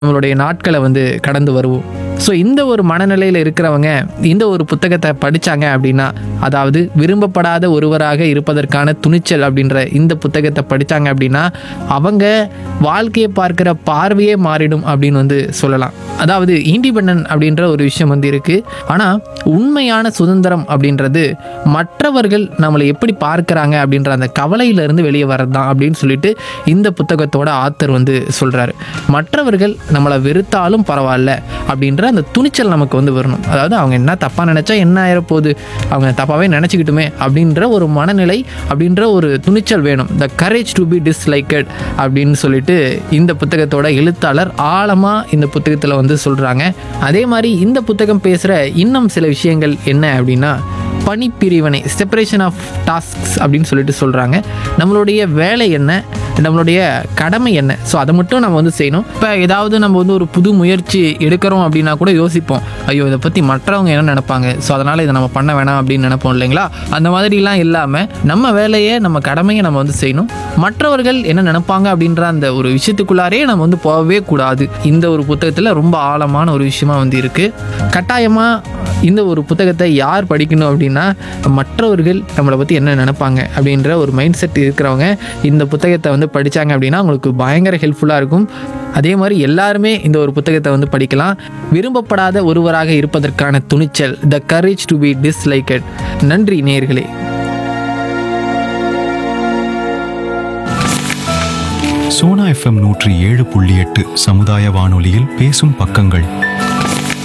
நம்மளுடைய நாட்களை வந்து கடந்து வருவோம் ஸோ இந்த ஒரு மனநிலையில் இருக்கிறவங்க இந்த ஒரு புத்தகத்தை படித்தாங்க அப்படின்னா அதாவது விரும்பப்படாத ஒருவராக இருப்பதற்கான துணிச்சல் அப்படின்ற இந்த புத்தகத்தை படித்தாங்க அப்படின்னா அவங்க வாழ்க்கையை பார்க்குற பார்வையே மாறிடும் அப்படின்னு வந்து சொல்லலாம் அதாவது இண்டிபெண்டன்ட் அப்படின்ற ஒரு விஷயம் வந்து இருக்குது ஆனால் உண்மையான சுதந்திரம் அப்படின்றது மற்றவர்கள் நம்மளை எப்படி பார்க்குறாங்க அப்படின்ற அந்த கவலையிலிருந்து வெளியே வர்றது தான் அப்படின்னு சொல்லிட்டு இந்த புத்தகத்தோட ஆத்தர் வந்து சொல்கிறாரு மற்றவர்கள் நம்மளை வெறுத்தாலும் பரவாயில்ல அப்படின்ற அந்த துணிச்சல் நமக்கு வந்து வரணும் அதாவது அவங்க என்ன தப்பாக நினச்சா என்ன ஆயிரப்போகுது அவங்க தப்பாகவே நினச்சிக்கிட்டுமே அப்படின்ற ஒரு மனநிலை அப்படின்ற ஒரு துணிச்சல் வேணும் the courage to be disliked அப்படின்னு சொல்லிட்டு இந்த புத்தகத்தோட எழுத்தாளர் ஆழமாக இந்த புத்தகத்தில் வந்து சொல்கிறாங்க அதே மாதிரி இந்த புத்தகம் பேசுகிற இன்னும் சில விஷயங்கள் என்ன அப்படின்னா பணிப்பிரிவினை செப்பரேஷன் ஆஃப் டாஸ்க்ஸ் அப்படின்னு சொல்லிட்டு சொல்கிறாங்க நம்மளுடைய வேலை என்ன நம்மளுடைய கடமை என்ன ஸோ அதை மட்டும் நம்ம வந்து செய்யணும் இப்போ ஏதாவது நம்ம வந்து ஒரு புது முயற்சி எடுக்கிறோம் அப்படின்னா கூட யோசிப்போம் ஐயோ இதை பற்றி மற்றவங்க என்ன நினைப்பாங்க ஸோ அதனால் இதை நம்ம பண்ண வேணாம் அப்படின்னு நினைப்போம் இல்லைங்களா அந்த மாதிரிலாம் இல்லாமல் நம்ம வேலையை நம்ம கடமையை நம்ம வந்து செய்யணும் மற்றவர்கள் என்ன நினைப்பாங்க அப்படின்ற அந்த ஒரு விஷயத்துக்குள்ளாரே நம்ம வந்து போகவே கூடாது இந்த ஒரு புத்தகத்தில் ரொம்ப ஆழமான ஒரு விஷயமா வந்து இருக்குது கட்டாயமாக இந்த ஒரு புத்தகத்தை யார் படிக்கணும் அப்படின்னா மற்றவர்கள் நம்மளை பற்றி என்ன நினைப்பாங்க அப்படின்ற ஒரு மைண்ட் செட் இருக்கிறவங்க இந்த புத்தகத்தை வந்து படித்தாங்க அப்படின்னா அவங்களுக்கு பயங்கர ஹெல்ப்ஃபுல்லாக இருக்கும் அதே மாதிரி எல்லாருமே இந்த ஒரு புத்தகத்தை வந்து படிக்கலாம் விரும்பப்படாத ஒருவராக இருப்பதற்கான துணிச்சல் the courage to be disliked நன்றி நேயர்களே சோனா எஃப்எம் நூற்றி ஏழு புள்ளி எட்டு சமுதாய வானொலியில் பேசும் பக்கங்கள்